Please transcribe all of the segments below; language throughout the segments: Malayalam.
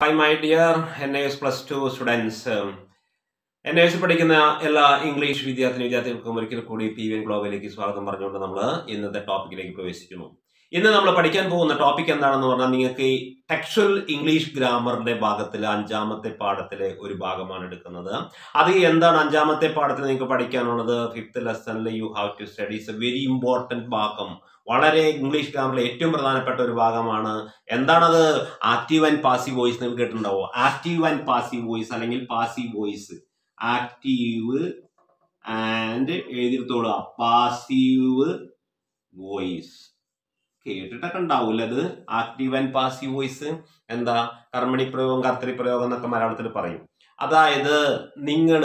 High my dear N S plus two students N S പഠിക്കുന്ന എല്ലാ ഇംഗ്ലീഷ് വിദ്യാർത്ഥിനി വിദ്യാർത്ഥികൾക്കും ഒരിക്കൽ കൂടി പി വി എൻ ഗ്ലോബലിലേക്ക് സ്വാഗതം പറഞ്ഞുകൊണ്ട് നമ്മൾ ഇന്നത്തെ ടോപ്പിക്കിലേക്ക് പ്രവേശിക്കുന്നു ഇന്ന് നമ്മൾ പഠിക്കാൻ പോകുന്ന ടോപ്പിക് എന്താണെന്ന് പറഞ്ഞാൽ നിങ്ങൾക്ക് ഈ ടെക്ച്വൽ ഇംഗ്ലീഷ് ഗ്രാമറിന്റെ ഭാഗത്തിൽ അഞ്ചാമത്തെ പാഠത്തിലെ ഒരു ഭാഗമാണ് എടുക്കുന്നത് അത് എന്താണ് അഞ്ചാമത്തെ പാഠത്തിൽ നിങ്ങൾക്ക് പഠിക്കാനുള്ളത് ഫിഫ്ത്ത് ലെസണിൽ you have to study is a very important ഭാഗം വളരെ ഇംഗ്ലീഷ് ഗ്രാമറിലെ ഏറ്റവും പ്രധാനപ്പെട്ട ഒരു ഭാഗമാണ് എന്താണത് ആക്റ്റീവ് ആൻഡ് പാസീവ് വോയിസ് നിങ്ങൾ കേട്ടിട്ടുണ്ടാവോ ആക്റ്റീവ് ആൻഡ് പാസീവ് വോയിസ് അല്ലെങ്കിൽ പാസീവ് വോയിസ് ആക്റ്റീവ് ആൻഡ് എഴുതിയെടുത്തോളുക പാസീവ് വോയിസ് കേട്ടിട്ടൊക്കെ ഉണ്ടാവൂല അത് ആക്റ്റീവ് ആൻഡ് പാസീവ് വോയിസ് എന്താ കർമ്മണി പ്രയോഗം കർത്തരി പ്രയോഗം എന്നൊക്കെ മലയാളത്തിൽ പറയും അതായത് നിങ്ങൾ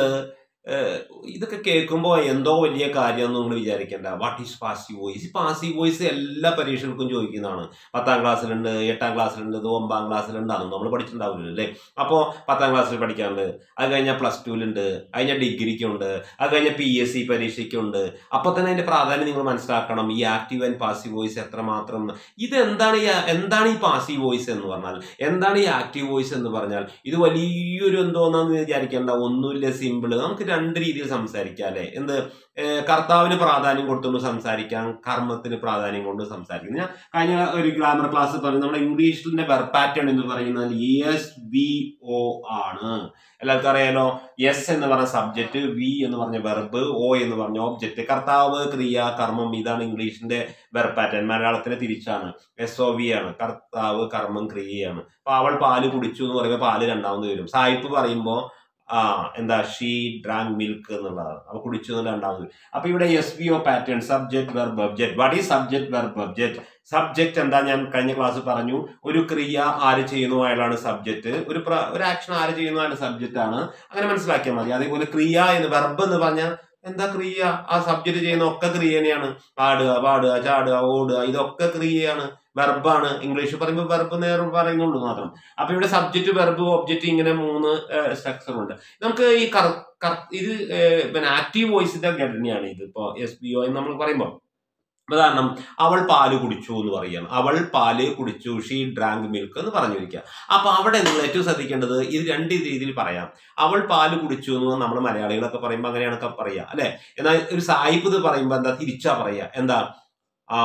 ഇതൊക്കെ കേൾക്കുമ്പോൾ എന്തോ വലിയ കാര്യമൊന്നും നിങ്ങൾ വിചാരിക്കേണ്ട വാട്ട് ഈസ് പാസീവ് വോയിസ് ഈ പാസീവ് വോയിസ് എല്ലാ പരീക്ഷകൾക്കും ചോദിക്കുന്നതാണ് പത്താം ക്ലാസ്സിലുണ്ട് എട്ടാം ക്ലാസ്സിലുണ്ട് ഇത് ഒമ്പതാം ക്ലാസ്സിലുണ്ട് അതൊന്നും നമ്മൾ പഠിച്ചിട്ടുണ്ടാവില്ല അല്ലേ അപ്പോൾ പത്താം ക്ലാസ്സിൽ പഠിക്കാനുണ്ട് അത് കഴിഞ്ഞാൽ പ്ലസ് ടുവിലുണ്ട് അത് കഴിഞ്ഞാൽ ഡിഗ്രിക്കുണ്ട് അത് കഴിഞ്ഞാൽ പി എസ് സി പരീക്ഷയ്ക്കുണ്ട് അപ്പോൾ തന്നെ അതിൻ്റെ പ്രാധാന്യം നിങ്ങൾ മനസ്സിലാക്കണം ഈ ആക്റ്റീവ് ആൻഡ് പാസീവ് വോയിസ് എത്രമാത്രം ഇത് എന്താണ് ഈ എന്താണ് ഈ പാസീവ് വോയിസ് എന്ന് പറഞ്ഞാൽ എന്താണ് ഈ ആക്റ്റീവ് വോയിസ് എന്ന് പറഞ്ഞാൽ ഇത് വലിയൊരു എന്തോന്നാന്ന് വിചാരിക്കേണ്ട ഒന്നുമില്ല സിമ്പിൾ നമുക്ക് രണ്ട് രീതിയിൽ സംസാരിക്കാം അല്ലേ എന്ത് കർത്താവിന് പ്രാധാന്യം കൊടുത്തുകൊണ്ട് സംസാരിക്കാം കർമ്മത്തിന് പ്രാധാന്യം കൊണ്ട് സംസാരിക്കാം ഞാൻ കഴിഞ്ഞ ഒരു ഗ്രാമർ ക്ലാസ് പറഞ്ഞു നമ്മുടെ ഇംഗ്ലീഷിന്റെ വെർബ് പാറ്റേൺ എന്ന് പറയുന്നത് എസ് വി ഒ ആണ് എല്ലാവർക്കും അറിയാലോ എസ് എന്ന് പറഞ്ഞ സബ്ജക്റ്റ് വി എന്ന് പറഞ്ഞ വെർബ് ഒ എന്ന് പറഞ്ഞ ഓബ്ജക്റ്റ് കർത്താവ് ക്രിയ കർമ്മം ഇതാണ് ഇംഗ്ലീഷിന്റെ വെർബ് പാറ്റേൺ മലയാളത്തിന് തിരിച്ചാണ് എസ് ഒ വി ആണ് കർത്താവ് കർമ്മം ക്രിയയാണ് അപ്പൊ അവൾ പാല് കുടിച്ചു എന്ന് പറയുമ്പോൾ പാല് രണ്ടാമത് വരും സായിപ്പ് പറയുമ്പോൾ ആ എന്താ ഷീ ഡ്രാങ്ക് മിൽക്ക് എന്നുള്ളതാണ് അപ്പൊ കുടിച്ചു എന്നുള്ള രണ്ടാമത് അപ്പൊ ഇവിടെ S V O pattern subject verb object what is subject verb object subject എന്താ ഞാൻ കഴിഞ്ഞ ക്ലാസ് പറഞ്ഞു ഒരു ക്രിയ ആര് ചെയ്യുന്നു അയാളാണ് സബ്ജക്ട് ഒരു ഒരു ആക്ഷൻ ആര് ചെയ്യുന്നു അയാൾ സബ്ജക്റ്റ് ആണ് അങ്ങനെ മനസ്സിലാക്കിയാൽ മതി അതേപോലെ ക്രിയ എന്ന് വെർബ് എന്ന് പറഞ്ഞാൽ എന്താ ക്രിയ ആ സബ്ജക്റ്റ് ചെയ്യുന്ന ഒക്കെ ക്രിയ തന്നെയാണ് പാടുക പാടുക ചാടുക ഓടുക ഇതൊക്കെ ക്രിയയാണ് വെർബാണ് ഇംഗ്ലീഷ് പറയുമ്പോൾ വെർബ് നേർ പറയുന്നുള്ളൂ മാത്രം അപ്പൊ ഇവിടെ സബ്ജക്റ്റ് വെർബ് ഒബ്ജക്റ്റ് ഇങ്ങനെ മൂന്ന് സ്ട്രക്ചർ ഉണ്ട് നമുക്ക് ഈ കർ ഇത് പിന്നെ ആക്റ്റീവ് വോയിസിന്റെ ഘടനയാണ് ഇത് ഇപ്പോ എസ് ബി ഒ എന്ന് നമ്മൾ പറയുമ്പോൾ ഉദാഹരണം അവൾ പാല് കുടിച്ചു എന്ന് പറയുകയാണ് അവൾ പാല് കുടിച്ചു ഷീ ഡ്രാങ്ക് മിൽക്ക് എന്ന് പറഞ്ഞിരിക്കുക അപ്പൊ അവിടെ നിങ്ങൾ ഏറ്റവും ശ്രദ്ധിക്കേണ്ടത് ഇത് രണ്ട് രീതിയിൽ പറയാം അവൾ പാല് കുടിച്ചു എന്ന് നമ്മൾ മലയാളികളൊക്കെ പറയുമ്പോൾ അങ്ങനെയാണൊക്കെ പറയുക അല്ലെ എന്നാൽ ഒരു സായിപ്പ് ഇത് പറയുമ്പോൾ എന്താ തിരിച്ചാ പറയുക എന്താ ആ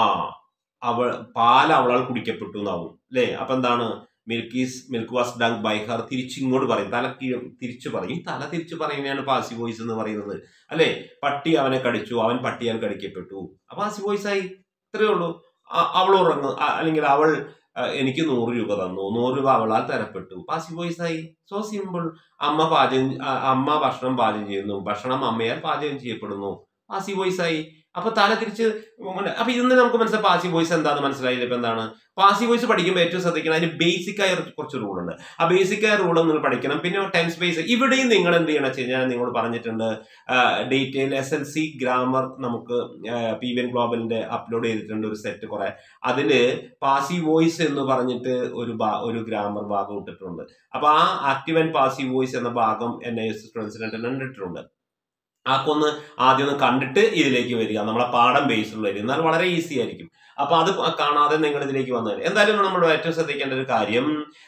അവൾ പാൽ അവളാൽ കുടിക്കപ്പെട്ടു എന്നാവും അല്ലേ അപ്പൊ എന്താണ് milk is milk was drunk by her തിരിച്ചിങ്ങോട്ട് പറയും തല തിരിച്ചു പറയും തല തിരിച്ചു പറയുന്നതാണ് പാസി വോയിസ് എന്ന് പറയുന്നത് അല്ലേ പട്ടി അവനെ കടിച്ചു അവൻ പട്ടിയാൽ കടിക്കപ്പെട്ടു പാസി വോയിസ് ആയി ഇത്രയേ ഉള്ളൂ അവൾ ഉറങ്ങും അല്ലെങ്കിൽ അവൾ എനിക്ക് നൂറ് രൂപ തന്നു നൂറ് രൂപ അവളാൽ തരപ്പെട്ടു പാസി വോയിസ് ആയി സോ സിമ്പിൾ അമ്മ പാചകം അമ്മ ഭക്ഷണം പാചകം ചെയ്യുന്നു ഭക്ഷണം അമ്മയാൽ പാചകം ചെയ്യപ്പെടുന്നു പാസി വോയിസ് ആയി അപ്പൊ തല തിരിച്ച് അപ്പൊ ഇന്ന് നമുക്ക് മനസ്സിലായി പാസി വോയിസ് എന്താണെന്ന് മനസ്സിലായില്ല ഇപ്പൊ എന്താണ് പാസി വോയിസ് പഠിക്കുമ്പോൾ ഏറ്റവും ശ്രദ്ധിക്കണം അതിന് ബേസിക് ആയ കുറച്ച് റൂൾ ഉണ്ട് ആ ബേസിക് ആയ റൂൾ നിങ്ങൾ പഠിക്കണം പിന്നെ ടെൻസ് ബേസ് ഇവിടെയും നിങ്ങൾ എന്ത് ചെയ്യണം വെച്ച് കഴിഞ്ഞാൽ നിങ്ങളോട് പറഞ്ഞിട്ടുണ്ട് detail S L C grammar നമുക്ക് പി വി എൻ ഗ്ലോബലിന്റെ അപ്ലോഡ് ചെയ്തിട്ടുണ്ട് ഒരു സെറ്റ് കുറെ അതില് പാസി വോയിസ് എന്ന് പറഞ്ഞിട്ട് ഒരു ഒരു ഗ്രാമർ ഭാഗം ഇട്ടിട്ടുണ്ട് അപ്പൊ ആ ആക്റ്റീവ് ആൻഡ് പാസി വോയിസ് എന്ന ഭാഗം എൻ ഐ എസ് സ്റ്റുഡൻസിനായിട്ട് ഇട്ടിട്ടുണ്ട് ആക്കൊന്ന് ആദ്യം ഒന്ന് കണ്ടിട്ട് ഇതിലേക്ക് വരിക നമ്മളെ പാഠം ബേസിലുള്ള വരിക എന്നാൽ വളരെ ഈസി ആയിരിക്കും അപ്പൊ അത് കാണാതെ നിങ്ങൾ ഇതിലേക്ക് വന്നാൽ എന്തായാലും നമ്മൾ ഏറ്റവും ശ്രദ്ധിക്കേണ്ട ഒരു കാര്യം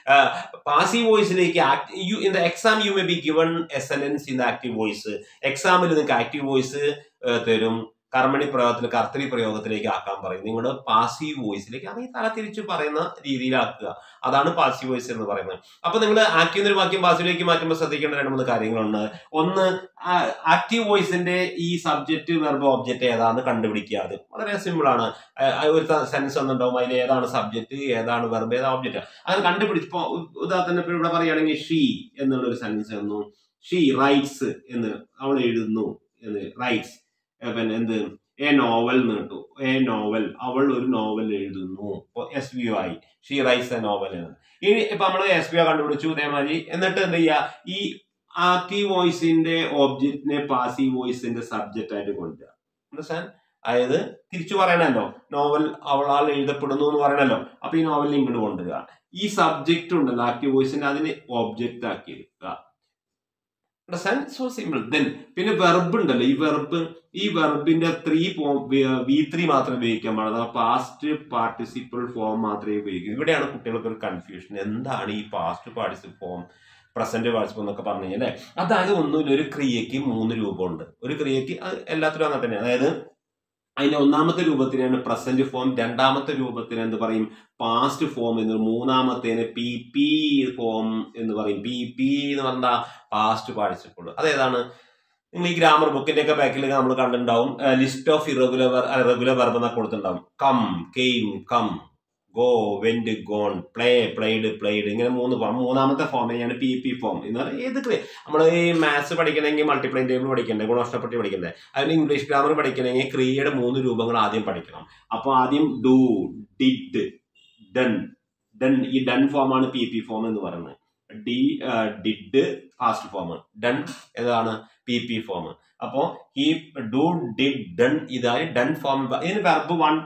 പാസീവ് വോയിസിലേക്ക് in the exam you may be given excellence in the active voice എക്സാമിൽ നിങ്ങൾക്ക് ആക്റ്റീവ് വോയിസ് തരും കർമ്മണി പ്രയോഗത്തിൽ കർത്തരി പ്രയോഗത്തിലേക്ക് ആക്കാൻ പറയും നിങ്ങൾ പാസീവ് വോയിസിലേക്ക് അത് തല തിരിച്ച് പറയുന്ന രീതിയിലാക്കുക അതാണ് പാസീവ് വോയിസ് എന്ന് പറയുന്നത് അപ്പൊ നിങ്ങൾ ആക്റ്റീവ് ഒരു വാക്യം പാസീവിലേക്ക് മാറ്റുമ്പോൾ ശ്രദ്ധിക്കേണ്ട രണ്ട് മൂന്ന് കാര്യങ്ങളുണ്ട് ഒന്ന് ആക്റ്റീവ് വോയിസിന്റെ ഈ സബ്ജക്റ്റ് വെർബ് ഓബ്ജക്റ്റ് ഏതാണെന്ന് കണ്ടുപിടിക്കുക അത് വളരെ സിമ്പിൾ ആണ് ഒരു സെൻസ് ഒന്നുണ്ടാവും അതിൽ ഏതാണ് സബ്ജക്റ്റ് ഏതാണ് വെർബ് ഏതാ ഓബ്ജക്റ്റ് അത് കണ്ടുപിടിച്ച് ഇപ്പോൾ ഉദാഹരണത്തിന് ഇപ്പോൾ ഇവിടെ പറയുകയാണെങ്കിൽ ഷീ എന്നുള്ള ഒരു സെൻസ് എന്നു ഷീ റൈറ്റ്സ് എന്ന് അവൾ എഴുതുന്നു എന്ന് റൈറ്റ്സ് പിന്നെ എന്ത് എ നോവൽ എന്ന് കിട്ടു എ നോവൽ അവൾ ഒരു നോവൽ എഴുതുന്നു എസ് വി ഒ ആയി ഷീ റൈറ്റ്സ് എ നോവൽ എന്ന് ഇനി ഇപ്പൊ നമ്മൾ എസ് വി ഒ കണ്ടുപിടിച്ചു ഇതേമാതിരി എന്നിട്ട് എന്ത് ചെയ്യുക ഈ ആക്റ്റീവ് വോയിസിന്റെ ഓബ്ജക്റ്റിനെ പാസീവ് വോയിസിന്റെ സബ്ജക്റ്റ് ആയിട്ട് കൊണ്ടുവരിക അണ്ടർസ്റ്റാൻഡ് അതായത് തിരിച്ചു പറയണല്ലോ നോവൽ അവളാൽ എഴുതപ്പെടുന്നു എന്ന് പറയണല്ലോ അപ്പൊ ഈ നോവലിൽ ഇങ്ങോട്ട് കൊണ്ടുവരിക ഈ സബ്ജക്റ്റ് ഉണ്ടല്ലോ ആക്റ്റീവ് വോയിസിന്റെ അതിനെ ഓബ്ജക്റ്റ് ആക്കി എടുക്കുക അണ്ടർസ്റ്റാൻഡ് സോ സിമ്പിൾ ദെൻ പിന്നെ വെർബ് ഉണ്ടല്ലോ ഈ വെർബ് ഈ വെർബിന്റെ ത്രീ ഫോം വി ത്രീ മാത്രമേ ഉപയോഗിക്കാൻ പാടുള്ളൂ പാസ്റ്റ് പാർട്ടിസിപ്പിൾ ഫോം മാത്രമേ ഉപയോഗിക്കൂ ഇവിടെയാണ് കുട്ടികൾക്ക് ഒരു കൺഫ്യൂഷൻ എന്താണ് ഈ past participle form present participle എന്നൊക്കെ പറഞ്ഞു കഴിഞ്ഞാൽ അതായത് ഒന്നുമില്ല ഒരു ക്രിയയ്ക്ക് മൂന്ന് രൂപമുണ്ട് ഒരു ക്രിയയ്ക്ക് അത് എല്ലാത്തിലും അങ്ങനെ തന്നെ അതായത് അതിന്റെ ഒന്നാമത്തെ രൂപത്തിനാണ് പ്രസന്റ് ഫോം രണ്ടാമത്തെ രൂപത്തിന് എന്ത് പറയും പാസ്റ്റ് ഫോം എന്ന് മൂന്നാമത്തേന് പി പി ഫോം എന്ന് പറയും പി പി എന്ന് പറഞ്ഞാൽ പാസ്റ്റ് പാർട്ടിസിപ്പിൾ അതേതാണ് നിങ്ങൾ ഈ ഗ്രാമർ ബുക്കിന്റെ ഒക്കെ ബാക്കിൽ നമ്മൾ കണ്ടിട്ടുണ്ടാവും list of irregular regular verb എന്നൊക്കെ കൊടുത്തിട്ടുണ്ടാവും come came come go went gone play played played ഇങ്ങനെ മൂന്ന് ഫോം മൂന്നാമത്തെ ഫോം തന്നെയാണ് പി പി ഫോം എന്ന് പറഞ്ഞാൽ ഏത് ക്രിയ നമ്മൾ ഈ മാത്സ് പഠിക്കണമെങ്കിൽ മൾട്ടിപ്ലൈ ടേബിൾ പഠിക്കണ്ടേ ഗുണനഷ്ടപ്പെട്ടി പഠിക്കണ്ടേ അതിന് ഇംഗ്ലീഷ് ഗ്രാമർ പഠിക്കണമെങ്കിൽ ക്രിയയുടെ മൂന്ന് രൂപങ്ങൾ ആദ്യം പഠിക്കണം അപ്പോൾ ആദ്യം ഡു ഡിഡ് ഡൺ ഡൺ ഈ ഡൺ ഫോമാണ് പി പി ഫോം എന്ന് പറയുന്നത് do did past form done ഏതാണ് പി പി ഫോം അപ്പോൾ ഈ ഡു ഡിഡ് ഡൺ ഇതായി ഡൺ ഫോം ഇതിന് verb one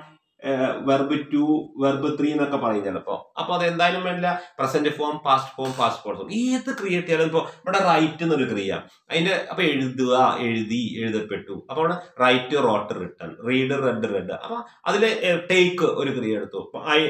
verb two verb three എന്നൊക്കെ പറയും ചിലപ്പോ അപ്പൊ അത് എന്തായാലും വേണ്ടില്ല present form past form past form ഏത് ക്രിയ കിട്ടിയാലും ഇപ്പൊ ഇവിടെ റൈറ്റ് എന്നൊരു ക്രിയ അതിന്റെ അപ്പൊ എഴുതുക എഴുതി എഴുതപ്പെട്ടു അപ്പൊ അവിടെ write wrote written read read read അപ്പൊ അതില് ടേക്ക് ഒരു ക്രിയ എടുത്തു അപ്പൊ ഐ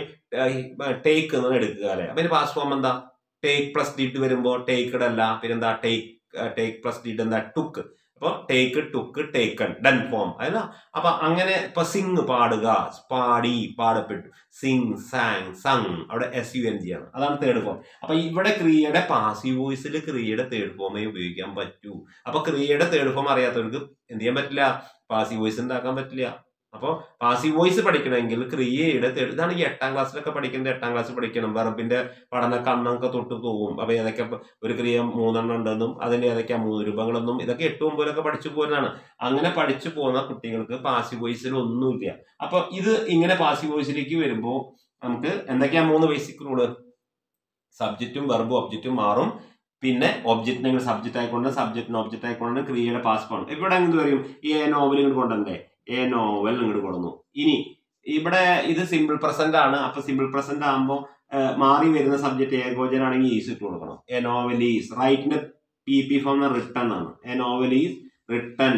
ടേക്ക് എന്ന് എടുക്കുക അല്ലെ അപ്പൊ അതിന്റെ പാസ്റ്റ് ഫോം എന്താ ടേക്ക് പ്ലസ് ഡിഡ് വരുമ്പോ ടേക്ക്ഡ് അല്ല പിന്നെന്താ ടേക്ക് ടേക്ക് പ്ലസ് ഡിഡ് എന്താ ടുക്ക് അപ്പൊ take took taken done form അല്ല അപ്പൊ അങ്ങനെ ഇപ്പൊ സിങ് പാടുക പാടി പാടപ്പെട്ടു സിങ് സാങ് സങ് അവിടെ എസ് യു എൻ ജി ആണ് അതാണ് തേർഡ് ഫോം അപ്പൊ ഇവിടെ ക്രിയയുടെ പാസീവ് വോയിസിൽ ക്രിയയുടെ തേർഡ് ഫോമേ ഉപയോഗിക്കാൻ പറ്റൂ അപ്പൊ ക്രിയയുടെ തേർഡ് ഫോം അറിയാത്തവർക്ക് എന്ത് ചെയ്യാൻ പറ്റില്ല പാസീവ് വോയിസ് ഉണ്ടാക്കാൻ പറ്റില്ല അപ്പോൾ പാസീവ് വോയിസ് പഠിക്കണമെങ്കിൽ ക്രിയയുടെ തേർഡ് ഇതാണ് ഈ എട്ടാം ക്ലാസ്സിലൊക്കെ പഠിക്കുന്നത് എട്ടാം ക്ലാസ് പഠിക്കണം വെറബിന്റെ പഠനമൊക്കെ അന്നൊക്കെ തൊട്ട് പോകും അപ്പൊ ഏതൊക്കെ ഒരു ക്രിയ മൂന്നെണ്ണം ഉണ്ടെന്നും അതിന്റെ ഏതൊക്കെയാ മൂന്ന് രൂപങ്ങളെന്നും ഇതൊക്കെ എട്ട് ഒമ്പതിലൊക്കെ പഠിച്ചു പോകുന്നതാണ് അങ്ങനെ പഠിച്ചു പോകുന്ന കുട്ടികൾക്ക് പാസീവ് വോയിസിൽ ഒന്നുമില്ല അപ്പൊ ഇത് ഇങ്ങനെ പാസീവ് വോയിസിലേക്ക് വരുമ്പോൾ നമുക്ക് എന്തൊക്കെയാ മൂന്ന് ബേസിക് റൂള് സബ്ജക്റ്റും വെർബും ഒബ്ജക്റ്റും മാറും പിന്നെ ഒബ്ജക്റ്റിനെ സബ്ജക്റ്റ് ആയിക്കൊണ്ട് സബ്ജക്റ്റിന് ഒബ്ജക്റ്റ് ആയിക്കൊണ്ട് ക്രിയയുടെ പാസ് പോകണം ഇവിടെ എന്ത് പറയും ഈ നോവൽ ഇങ്ങോട്ട് കൊണ്ടുവന്നേ എ നോവൽ ഇങ്ങോട്ട് കൊടുന്നു ഇനി ഇവിടെ ഇത് സിമ്പിൾ പ്രസന്റ് ആണ് അപ്പൊ സിമ്പിൾ പ്രസന്റ് ആകുമ്പോൾ മാറി വരുന്ന സബ്ജക്ട് ഏകോചനാണെങ്കിൽ ഈസ് ഇട്ട് കൊടുക്കണം എ നോവൽ ഈസ് റൈറ്റിന്റെ പി പി ഫോം റിട്ടൺ ആണ് a novel is written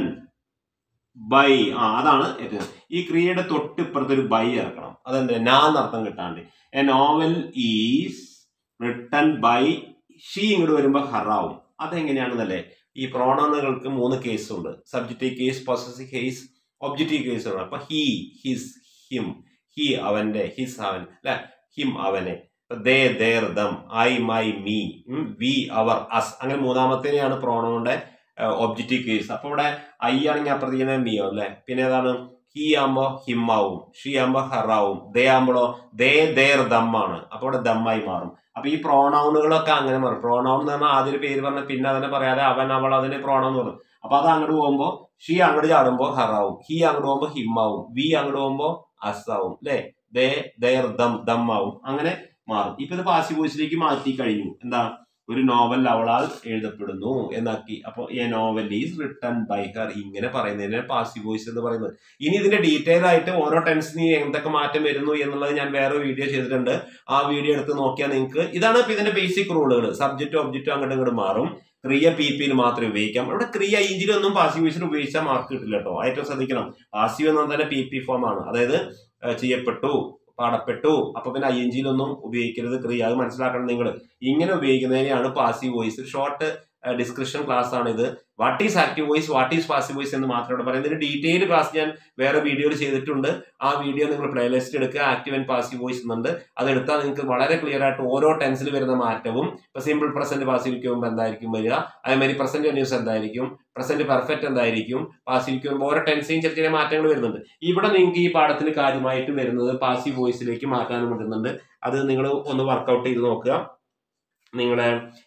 by ആ അതാണ് ഏറ്റവും ഈ ക്രിയയുടെ തൊട്ട് ഇപ്പുറത്ത് ഒരു ബൈ ഇറക്കണം അതെന്താ ഞാൻ അർത്ഥം കിട്ടാണ്ട് a novel is written by she ഇങ്ങോട്ട് വരുമ്പോൾ ഹറാവും അതെങ്ങനെയാണെന്നല്ലേ ഈ പ്രോണോണുകൾക്ക് മൂന്ന് കേസ് ഉണ്ട് subjective case possessive case objective case ഉണ്ട് അപ്പൊ ഹി ഹിസ് ഹിം ഹി അവന്റെ ഹിസ് അവൻ അല്ലെ ഹിം അവനെ they their them I my me we our us അങ്ങനെ മൂന്നാമത്തേനെയാണ് പ്രോണോന്റെ ഒബ്ജക്റ്റീവ് കേസ് അപ്പൊ ഇവിടെ ഐ ആണെങ്കിൽ അപ്പുറത്തേക്ക് മീ ആവും അല്ലെ പിന്നെ ഏതാണ് ഹി ആകുമ്പോ ഹിം ആവും ഷീ ആകുമ്പോ ഹറാവും ദേ ആകുമ്പോഴോ ദേ ദേർ ദം ആണ് അപ്പൊ ഇവിടെ ദമ്മായി മാറും അപ്പൊ ഈ പ്രോണൗണുകളൊക്കെ അങ്ങനെ മാറും പ്രോണൗൺ എന്ന് പറഞ്ഞാൽ ആദ്യം ഒരു പേര് പറഞ്ഞ പിന്നെ അതിനെ പറയാതെ അവൻ അവൾ അതിന് പ്രോണൗൺ പറഞ്ഞു അപ്പൊ അത് അങ്ങോട്ട് പോകുമ്പോ ഷീ അങ്ങോട്ട് ചാടുമ്പോ ഹറാവും ഹി അങ്ങോട്ട് പോകുമ്പോ ഹിമ്മാവും വി അങ്ങോട്ട് പോകുമ്പോ അസാവും അല്ലെ ദേ ദേർ ദം ദം ആവും അങ്ങനെ മാറും ഇപ്പൊ ഇത് പാസി വോയിസിലേക്ക് മാറ്റി കഴിഞ്ഞു എന്താ ഒരു നോവൽ അവളാൽ എഴുതപ്പെടുന്നു എന്നാക്കി അപ്പോൾ a novel is written by her ഇങ്ങനെ പറയുന്നതിനെ പാസീവ് വോയിസ് എന്ന് പറയുന്നത് ഇനി ഇതിന്റെ ഡീറ്റെയിൽ ആയിട്ട് ഓരോ ടെൻസിന് എന്തൊക്കെ മാറ്റം വരുന്നു എന്നുള്ളത് ഞാൻ വേറെ വീഡിയോ ചെയ്തിട്ടുണ്ട് ആ വീഡിയോ എടുത്ത് നോക്കിയാൽ നിങ്ങൾക്ക് ഇതാണ് ഇപ്പൊ ഇതിന്റെ ബേസിക് റൂളുകൾ സബ്ജക്റ്റും ഒബ്ജക്റ്റും അങ്ങോട്ടും ഇങ്ങോട്ട് മാറും ക്രിയ പി പിയിൽ മാത്രമേ ഉപയോഗിക്കാം ഇവിടെ ക്രിയ ഇഞ്ചിലൊന്നും പാസീവ് വോയിസിൽ ഉപയോഗിച്ചാൽ മാർക്ക് കിട്ടില്ല കേട്ടോ ഏറ്റവും ശ്രദ്ധിക്കണം പാസീവ് എന്ന് പറഞ്ഞാൽ പി പി ഫോം ആണ് അതായത് ചെയ്യപ്പെട്ടു പാടപ്പെട്ടു അപ്പൊ പിന്നെ ഐ എൻ ജിയിലൊന്നും ഉപയോഗിക്കരുത് ക്രിയ അത് മനസ്സിലാക്കണം നിങ്ങൾ ഇങ്ങനെ ഉപയോഗിക്കുന്നതിനെയാണ് passive voice short description class ആണ് ഇത് what is active voice what is passive voice എന്ന് മാത്രം ഇവിടെ പറയുന്നത് ഇതിന്റെ ഡീറ്റെയിൽ ക്ലാസ് ഞാൻ വേറെ വീഡിയോയിൽ ചെയ്തിട്ടുണ്ട് ആ വീഡിയോ നിങ്ങൾ പ്ലേലിസ്റ്റ് എടുക്കുക ആക്റ്റീവ് ആൻഡ് പാസീവ് വോയിസ് എന്നുണ്ട് അത് എടുത്താൽ നിങ്ങൾക്ക് വളരെ ക്ലിയർ ആയിട്ട് ഓരോ ടെൻസിൽ വരുന്ന മാറ്റവും ഇപ്പൊ സിമ്പിൾ പ്രസന്റ് പാസീവിക്ക് മുമ്പ് എന്തായിരിക്കും വരിക അതേമാതിരി പ്രസന്റ് ന്യൂസ് എന്തായിരിക്കും പ്രസന്റ് പെർഫെക്റ്റ് എന്തായിരിക്കും പാസീവിക്ക് മുമ്പ് ഓരോ ടെൻസിനും ചെറിയ ചെറിയ മാറ്റങ്ങൾ വരുന്നുണ്ട് ഇവിടെ നിങ്ങൾക്ക് ഈ പാഠത്തിന് കാര്യമായിട്ട് വരുന്നത് പാസീവ് വോയിസിലേക്ക് മാറ്റാനും പറ്റുന്നുണ്ട് അത് നിങ്ങൾ ഒന്ന് വർക്കൗട്ട് ചെയ്ത് നോക്കുക നിങ്ങളുടെ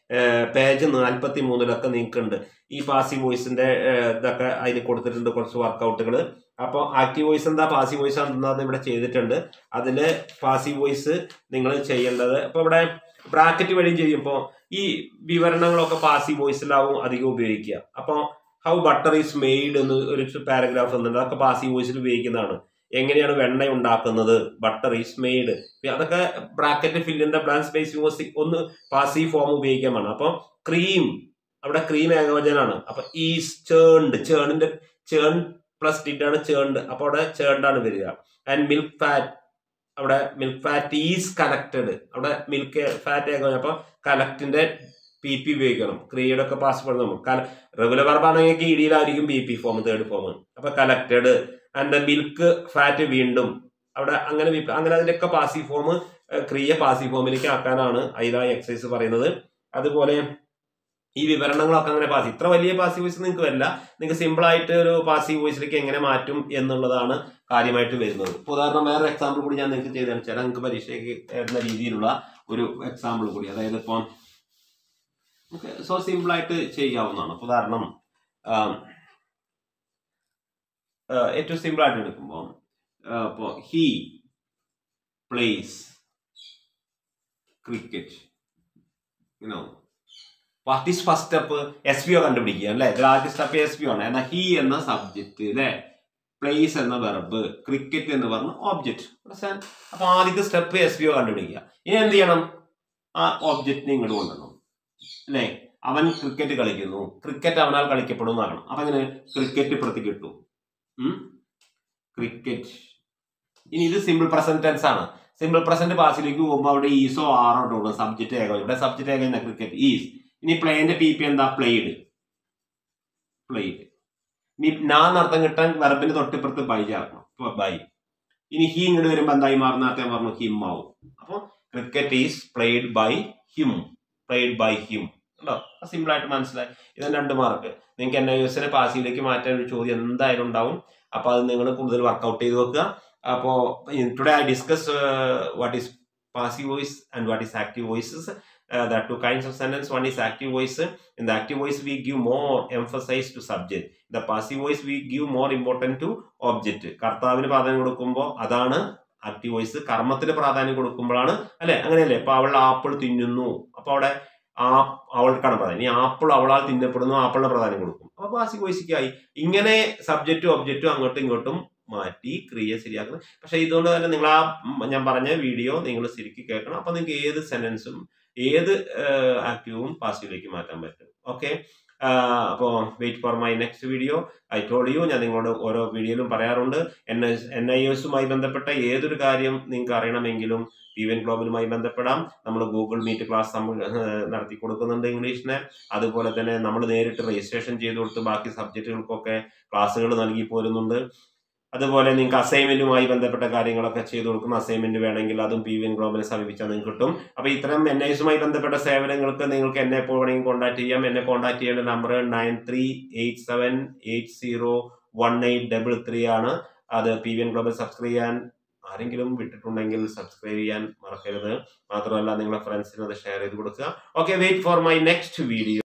പേജ് നാൽപ്പത്തി മൂന്നിലൊക്കെ നിങ്ങൾക്കുണ്ട് ഈ പാസീവ് വോയിസിന്റെ ഇതൊക്കെ അതിൽ കൊടുത്തിട്ടുണ്ട് കുറച്ച് വർക്കൗട്ടുകൾ അപ്പോൾ ആക്റ്റീവ് വോയിസ് എന്താ പാസീവ് വോയിസ് എന്താന്ന് ഇവിടെ ചെയ്തിട്ടുണ്ട് അതിൽ പാസീവ് വോയിസ് നിങ്ങൾ ചെയ്യേണ്ടത് അപ്പോൾ ഇവിടെ ബ്രാക്കറ്റ് വഴി ചെയ്യുമ്പോൾ ഈ വിവരണങ്ങളൊക്കെ പാസീവ് വോയിസിലാവും അധികം ഉപയോഗിക്കുക അപ്പോൾ ഹൗ ബട്ടർ ഈസ് മെയ്ഡ് എന്ന് ഒരു പാരഗ്രാഫ് എന്നുണ്ട് അതൊക്കെ പാസീവ് വോയിസിൽ ഉപയോഗിക്കുന്നതാണ് എങ്ങനെയാണ് വെണ്ണ ഉണ്ടാക്കുന്നത് ബട്ടർ ഈസ് മെയ്ഡ് അതൊക്കെ ബ്രാക്കറ്റ് ഫില്ലിന്റെ ബ്ലാങ്ക് സ്പേസ് യൂസ് ഒന്ന് പാസീവ് ഫോം ഉപയോഗിക്കാൻ വേണം അപ്പോൾ ക്രീം അവിടെ ക്രീം ഏകവചനാണ് അപ്പൊ ഈസ് ചേൺഡ് ചേണിന്റെ ചേൺ പ്ലസ് ഡിഡ് ആണ് ചേൺഡ് അപ്പൊ അവിടെ ചേൺഡ് ആണ് വരിക ആൻഡ് മിൽക്ക് ഫാറ്റ് അവിടെ മിൽക്ക് ഫാറ്റ് ഈസ് കലക്റ്റഡ് അവിടെ മിൽക്ക് ഫാറ്റ് ഏകവചനം അപ്പൊ കലക്റ്റിന്റെ പി പി ഉപയോഗിക്കണം ക്രിയയുടെ ഒക്കെ പാസ്വേഡ് നമുക്ക് റെഗുലർ വർബാണെങ്കിൽ ഇടിയിലായിരിക്കും B P form third form അപ്പൊ കലക്റ്റഡ് ആൻഡ് മിൽക്ക് ഫാറ്റ് വീണ്ടും അവിടെ അങ്ങനെ വി- അങ്ങനെ അതിന്റെയൊക്കെ പാസി ഫോം ക്രിയ പാസി ഫോമിലേക്ക് ആക്കാനാണ് അതിലാ എക്സസൈസ് പറയുന്നത് അതുപോലെ ഈ വിവരണങ്ങളൊക്കെ അങ്ങനെ പാസ് ഇത്ര വലിയ പാസീവ് വോയിസ് നിങ്ങൾക്ക് വരില്ല നിങ്ങൾക്ക് സിമ്പിൾ ആയിട്ട് ഒരു പാസീവ് വോയിസിലേക്ക് എങ്ങനെ മാറ്റും എന്നുള്ളതാണ് കാര്യമായിട്ട് വരുന്നത് ഇപ്പോൾ ഉദാഹരണം വേറെ എക്സാമ്പിൾ കൂടി ഞാൻ നിങ്ങൾക്ക് ചെയ്ത് കാണിച്ചാൽ നിങ്ങൾക്ക് പരീക്ഷയ്ക്ക് വരുന്ന രീതിയിലുള്ള ഒരു എക്സാമ്പിൾ കൂടി അതായത് ഇപ്പോൾ നമുക്ക് സോ സിമ്പിൾ ആയിട്ട് ചെയ്യാവുന്നതാണ് ഇപ്പൊ ഉദാഹരണം ആം, ആ, ഏറ്റവും സിമ്പിൾ ആയിട്ട് എടുക്കുമ്പോൾ ഇപ്പോൾ he plays cricket you know what is first step S P O കണ്ടുപിടിക്കുക അല്ലേ ആദ്യ സ്റ്റെപ്പ് എസ് പി ആണ് എന്നാൽ ഹി എന്ന സബ്ജക്റ്റ് അല്ലേ പ്ലേസ് എന്ന വെർബ് ക്രിക്കറ്റ് എന്ന് പറഞ്ഞ ഓബ്ജക്റ്റ് അപ്പൊ ആദ്യത്തെ സ്റ്റെപ്പ് എസ് പി ഒ കണ്ടുപിടിക്കുക ഇനി എന്ത് ചെയ്യണം ആ ഓബ്ജക്റ്റിനെ ഇങ്ങോട്ട് കൊണ്ടുവരണം അല്ലേ അവൻ ക്രിക്കറ്റ് കളിക്കുന്നു ക്രിക്കറ്റ് അവനാൽ കളിക്കപ്പെടും എന്നാകണം അപ്പൊ അങ്ങനെ ക്രിക്കറ്റ് പ്രതി കിട്ടും ക്രിക്കറ്റ് ഇനി ഇത് സിമ്പിൾ പ്രസന്റ് ടെൻസ് ആണ് സിമ്പിൾ പ്രസന്റ് പാസിലേക്ക് പോകുമ്പോൾ അവിടെ ഈസോ ആറോ ഇട്ടുള്ളൂ സബ്ജക്റ്റ് ഏകം ഇവിടെ സബ്ജക്റ്റ് ഏകം ക്രിക്കറ്റ് ഈസ് ഇനി പ്ലേന്റെ പി പി എന്താ പ്ലേഡ് പ്ലേഡ് ഇനി നാന്ന് അർത്ഥം കിട്ടാൻ വെറബിന് തൊട്ടിപ്പുറത്ത് ബൈ ചേർക്കണം ബൈ ഇനി ഹി ഇങ്ങോട്ട് വരുമ്പോൾ എന്തായി മാറുന്ന നേരത്തെ ഞാൻ പറഞ്ഞു ഹിം ആവും അപ്പോൾ cricket is played by him played by him ഉണ്ടോ സിമ്പിൾ ആയിട്ട് മനസ്സിലായി ഇതാണ് രണ്ട് മാർക്ക് നിങ്ങൾക്ക് എൻ ഐ എസിനെ പാസിയിലേക്ക് മാറ്റാൻ ഒരു ചോദ്യം എന്തായാലും ഉണ്ടാവും അപ്പോൾ അത് നിങ്ങൾ കൂടുതൽ വർക്കൗട്ട് ചെയ്ത് വെക്കുക അപ്പോൾ today I discuss what is passive voice and what is active voices. Uh, there are two kinds of sentence. One is active voice. In the active voice, we give more emphasis to subject. The passive voice, we give more important to object. കർത്താവിന് പ്രാധാന്യം കൊടുക്കുമ്പോൾ അതാണ് ആക്റ്റീവ് വോയിസ് കർമ്മത്തിന് പ്രാധാന്യം കൊടുക്കുമ്പോഴാണ് അല്ലെ അങ്ങനെയല്ലേ ഇപ്പൊ അവൾ ആപ്പിൾ തിന്നുന്നു അപ്പൊ അവിടെ ആ അവൾക്കാണ് പ്രാധാന്യം ഇനി ആപ്പിൾ അവളാൽ തിന്നപ്പെടുന്നു ആപ്പിളിന് പ്രാധാന്യം കൊടുക്കും അപ്പൊ പാസീവ് വോയിസിക്കായി ഇങ്ങനെ സബ്ജക്റ്റും ഒബ്ജക്റ്റും അങ്ങോട്ടും ഇങ്ങോട്ടും മാറ്റി ക്രിയ ശരിയാക്കുന്നത് പക്ഷെ ഇതുകൊണ്ട് തന്നെ നിങ്ങൾ ആ ഉം, ഞാൻ പറഞ്ഞ വീഡിയോ നിങ്ങൾ ശരിക്കും കേൾക്കണം അപ്പൊ നിങ്ങൾക്ക് ഏത് സെന്റൻസും ഏത് ആക്റ്റീവും പാസീവിലേക്ക് മാറ്റാൻ പറ്റും ഓക്കെ അപ്പോൾ wait for my next video I told you ഞാൻ നിങ്ങളോട് ഓരോ വീഡിയോയിലും പറയാറുണ്ട് എൻ എസ് എൻ ഐ എസുമായി ബന്ധപ്പെട്ട ഏതൊരു കാര്യം നിങ്ങൾക്ക് അറിയണമെങ്കിലും പി വൻ ഗ്ലോബലുമായി ബന്ധപ്പെടാം നമ്മൾ ഗൂഗിൾ മീറ്റ് ക്ലാസ് നമ്മൾ ഏഹ്, നടത്തി കൊടുക്കുന്നുണ്ട് ഇംഗ്ലീഷിന് അതുപോലെ തന്നെ നമ്മൾ നേരിട്ട് രജിസ്ട്രേഷൻ ചെയ്ത് കൊടുത്ത് ബാക്കി സബ്ജക്റ്റുകൾക്കൊക്കെ ക്ലാസ്സുകൾ നൽകി പോരുന്നുണ്ട് അതുപോലെ നിങ്ങൾക്ക് അസൈൻമെന്റുമായി ബന്ധപ്പെട്ട കാര്യങ്ങളൊക്കെ ചെയ്തു കൊടുക്കുന്ന അസൈൻമെന്റ് വേണമെങ്കിൽ അതും പി വി എൻ ഗ്ലോബലിനെ സമീപിച്ചാൽ നിങ്ങൾക്ക് കിട്ടും അപ്പൊ ഇത്തരം എൻ ഐസുമായി ബന്ധപ്പെട്ട സേവനങ്ങൾക്ക് നിങ്ങൾക്ക് എന്നെ എപ്പോൾ വേണമെങ്കിൽ കോൺടാക്ട് ചെയ്യാം എന്നെ കോൺടാക്ട് ചെയ്യേണ്ട number nine three eight seven eight zero one eight double three ആണ് അത് P V N global subscribe ചെയ്യാൻ ആരെങ്കിലും വിട്ടിട്ടുണ്ടെങ്കിൽ സബ്സ്ക്രൈബ് ചെയ്യാൻ മറക്കരുത് മാത്രമല്ല നിങ്ങളുടെ ഫ്രണ്ട്സിന് അത് ഷെയർ ചെയ്ത് കൊടുക്കുക okay wait for my next video